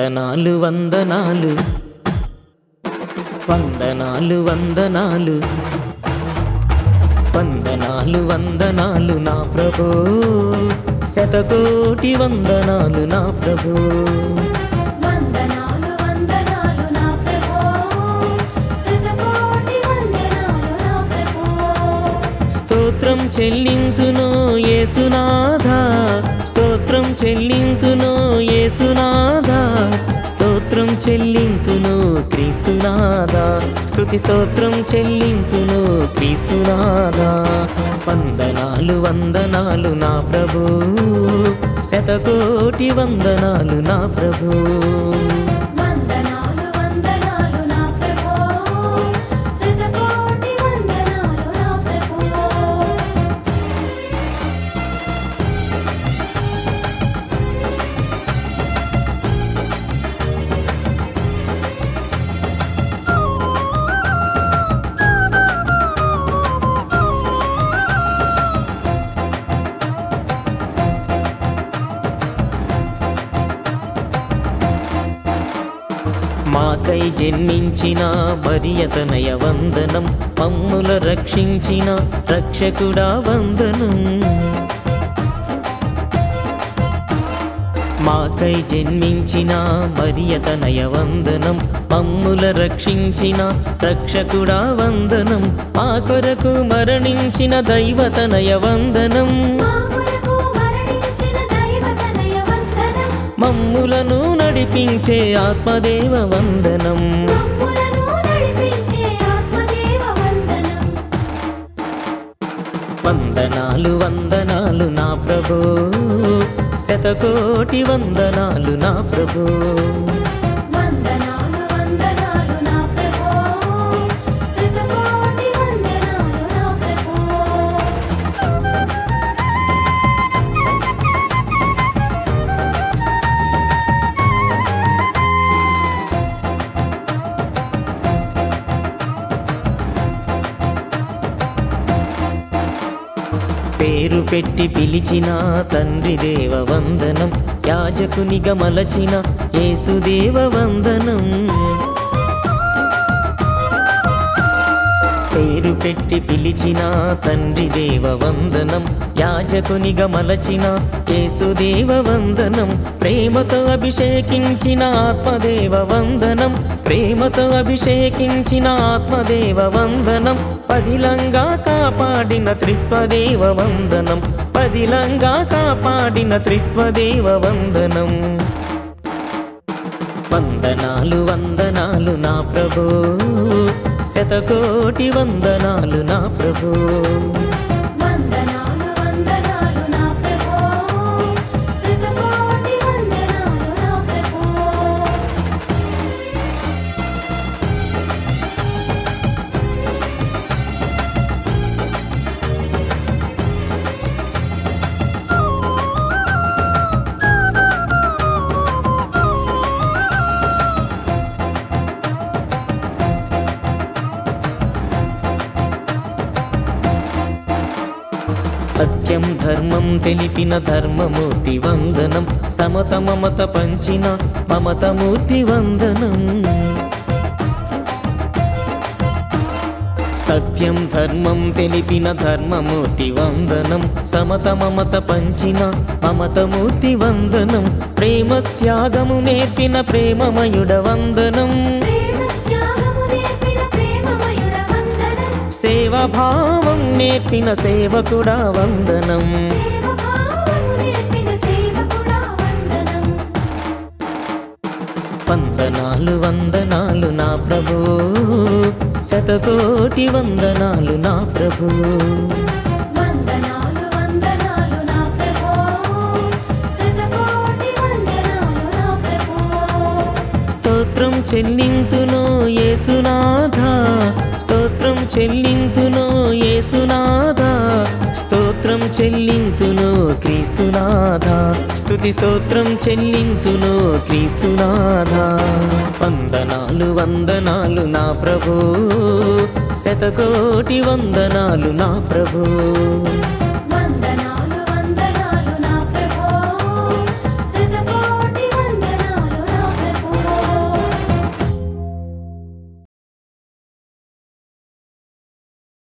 వందనాలు వందనాలు వందనాలు వందనాలు వందనాలు వందనాలు నా ప్రభు శతకోటి వందనాలు నా ప్రభు వందనాలు వందనాలు నా ప్రభో శతకోటి వందనాలు నా ప్రభో స్తోత్రం చెల్లింతును యేసునాథ స్తోత్రం చెల్లింతును యేసునాథ స్తోత్రం చెల్లింతును క్రీస్తునాథ స్తుతి స్తోత్రం చెల్లింతును క్రీస్తునాథ వందనాలు వందనాలు నా ప్రభు శతకోటి వందనాలు నా ప్రభు వందనాలు వందనాలు నా ప్రభో శతకోటి వందనాలు నా ప్రభో మాకై జన్మించిన మరియతనయ వందనం మమ్ముల రక్షించిన రక్షకుడా వందనం మాకై జన్మించిన మరియతనయ వందనం మమ్ముల రక్షించిన రక్షకుడా వందనం మా కొరకు మరణించిన దైవతనయ వందనం మా కొరకు మరణించిన దైవతనయ వందనం మమ్ములను నడిపించే ఆత్మదేవ వందనం మమ్ములను నడిపించే ఆత్మదేవ వందనం వందనాలు వందనాలు నా ప్రభు శతకోటి వందనాలు నా ప్రభు వందనాలు వందనాలు నా ప్రభో శతకోటి వందనాలు నా ప్రభో పేరు పెట్టి పిలిచిన తండ్రి దేవ వందనం యాజకునిగా మలచిన యేసుదేవ వందనం పేరు పెట్టి పిలిచిన తండ్రి దేవ వందనం యాజకునిగా మలచిన యేసుదేవ వందనం ప్రేమతో అభిషేకించిన ఆత్మదేవ వందనం ప్రేమతో అభిషేకించిన ఆత్మదేవ వందనం పదిలంగా కాపాడిన త్రిత్వదేవ వందనం పదిలంగా కాపాడిన త్రిత్వదేవ వందనం వందనాలు వందనాలు నా ప్రభు శతకోటి వందనాలు నా ప్రభు వందనాలు వందనాలు నా ప్రభో శతకోటి వందనాలు నా ప్రభో సత్యం ధర్మం తెలిపిన ధర్మమూర్తి వందనం సమత మమత పంచిన మమతమూర్తి వందనం సత్యం ధర్మం తెలిపిన ధర్మమూర్తి వందనం సమత మమత పంచిన మమతమూర్తి వందనం ప్రేమ త్యాగము నేర్పిన ప్రేమమయుడ వందనం ప్రేమ త్యాగము నేర్పిన ప్రేమమయుడ వందనం సేవభావం నేర్పిన సేవకుడా వందనం సేవభావము నేర్పిన సేవకుడా వందనం వందనాలు వందనాలు నా ప్రభు శతకోటి వందనాలు నా ప్రభు వందనాలు వందనాలు నా ప్రభో శతకోటి వందనాలు నా ప్రభో స్తోత్రం చెల్లింతును యేసునాథ స్తోత్రం చెల్లింతును యేసునాథ స్తోత్రం చెల్లింతును క్రీస్తునాథ స్తుతి స్తోత్రం చెల్లింతును క్రీస్తునాథ వందనాలు వందనాలు నా ప్రభు శతకోటి వందనాలు నా ప్రభు